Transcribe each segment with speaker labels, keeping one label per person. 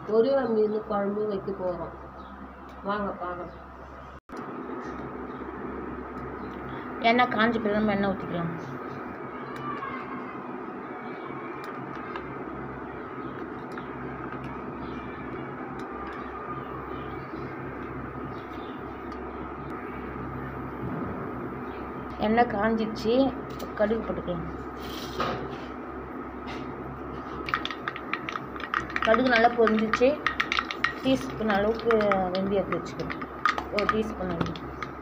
Speaker 1: பொரிவா மீன் குழம்பு வைக்க போகிறோம் வாங்க பார்க்கலாம்
Speaker 2: எண்ணெய் காஞ்சி பிறகு நம்ம எண்ணெய் ஊற்றிக்கலாம் எண்ணெய் காஞ்சிச்சு கடுகு போட்டுக்கலாம் கடுகு நல்லா பொரிஞ்சிச்சு டீஸ்பூன் அளவுக்கு வெந்தயத்தை வச்சுக்கலாம் ஒரு டீஸ்பூன் அளவு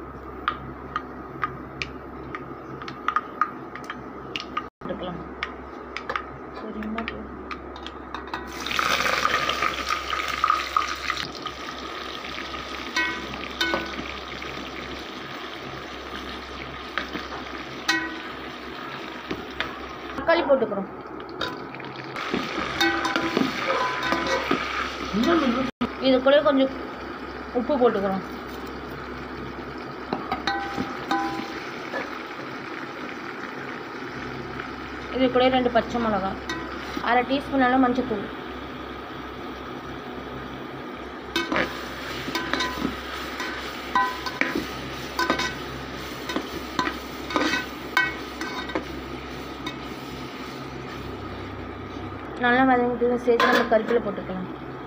Speaker 2: போட்டுக்கலாம் சரிங்களா தக்காளி போட்டுக்கிறோம் இது கூட கொஞ்சம் உப்பு போட்டுக்கிறோம் இது கூட ரெண்டு பச்சை மிளகாய் அரை டீஸ்பூன் அளவு மஞ்சத்தூள் நல்லா வதங்கிட்டு சேர்த்து நம்ம கருப்பில் போட்டுக்கலாம்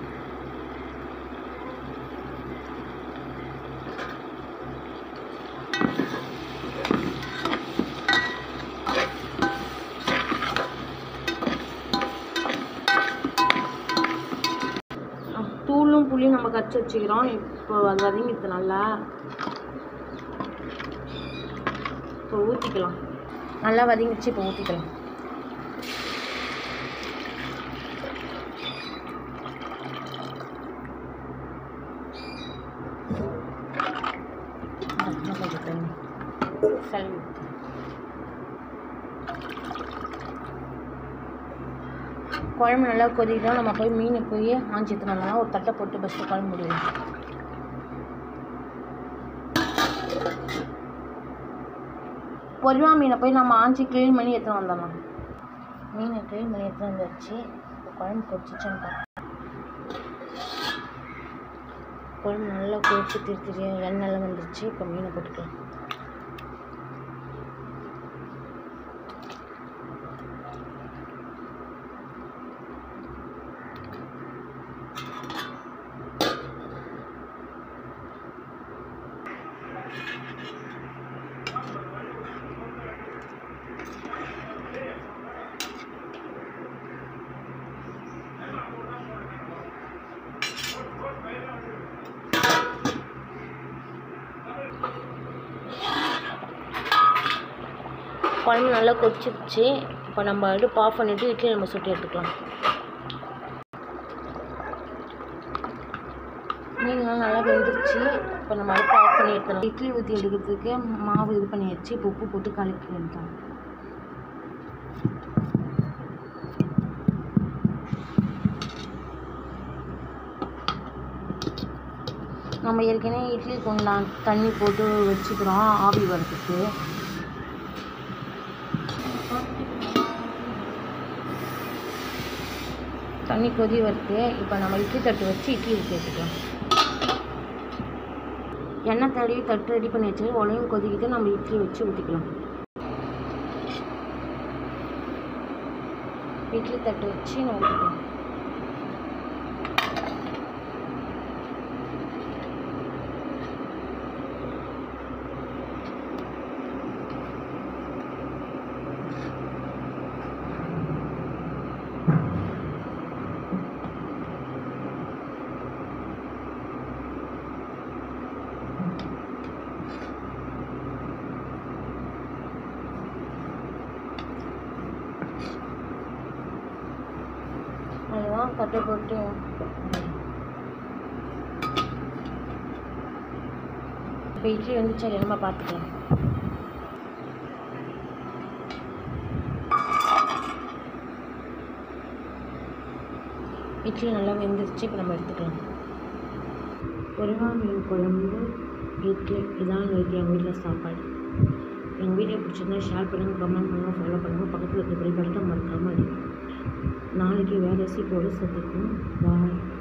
Speaker 2: தூளும் புளியும் நம்ம கரைச்சி வச்சுக்கிறோம் இப்போ அது வதங்கிடுது நல்லா இப்போ ஊற்றிக்கலாம் நல்லா வதங்கிடுச்சு இப்போ ஊற்றிக்கலாம் சரி குழம்பு நல்லா கொதிக்கிட்டோம் நம்ம போய் மீனை போய் ஆஞ்சி எடுத்துனோம்னா ஒரு தட்டை போட்டு ஃபஸ்ட்டு குழம்பு முடியும் பொரிவா மீனை போய் நம்ம ஆஞ்சி க்ளீன் பண்ணி எடுத்துன்னு வந்துடலாம் மீனை க்ளீன் பண்ணி எடுத்துன்னு வந்துடுச்சு இப்போ குழம்பு கொதிச்சிச்சுன்னு பார்க்கலாம் குழம்பு நல்லா கொதிச்சு திரி திரி எண்ணெய்லாம் வந்துருச்சு இப்போ மீனை போட்டுக்கலாம் குழம்பு நல்லா கொதிச்சிருச்சு இப்போ நம்ம அடுப்பு ஆஃப் பண்ணிவிட்டு இட்லி நம்ம சுட்டு எடுத்துக்கலாம் மீன்லாம் நல்லா வெந்துருச்சு இப்போ நம்ம அடுப்பு ஆஃப் பண்ணி எடுத்துக்கலாம் இட்லி ஊற்றி எடுக்கிறதுக்கு மாவு இது பண்ணியாச்சு இப்போ உப்பு போட்டு கலக்கி எடுத்தோம் நம்ம ஏற்கனவே இட்லி கொஞ்சம் தண்ணி போட்டு வச்சுக்கிறோம் ஆவி வரதுக்கு தண்ணி கொதி வருது இப்போ நம்ம இட்லி தட்டு வச்சு இட்லி ஊற்றி வச்சுக்கலாம் எண்ணெய் தடவி தட்டு ரெடி பண்ணி வச்சு உலையும் கொதிக்கிட்டு நம்ம இட்லி வச்சு ஊற்றிக்கலாம் இட்லி தட்டு வச்சு நம்ம ஊற்றிக்கலாம் அதுதான் தட்டை போட்டு இப்போ இட்லி வந்துச்சு அது நம்ம பார்த்துக்கலாம் இட்லி நல்லா வெந்துருச்சு இப்போ நம்ம எடுத்துக்கலாம் பொரிவா மீன் குழம்பு இட்லி இதான் இன்னைக்கு எங்கள் வீட்டில் சாப்பாடு எங்கள் வீடியோ பிடிச்சிருந்தா ஷேர் பண்ணுங்கள் கமெண்ட் பண்ணுங்கள் ஃபாலோ பண்ணுங்கள் பக்கத்தில் இருக்க பெல் பட்டனை மறக்காமல் அடிங்க நாளைக்கு வேறு ரெசிபியோடு சந்திக்கும் பாய்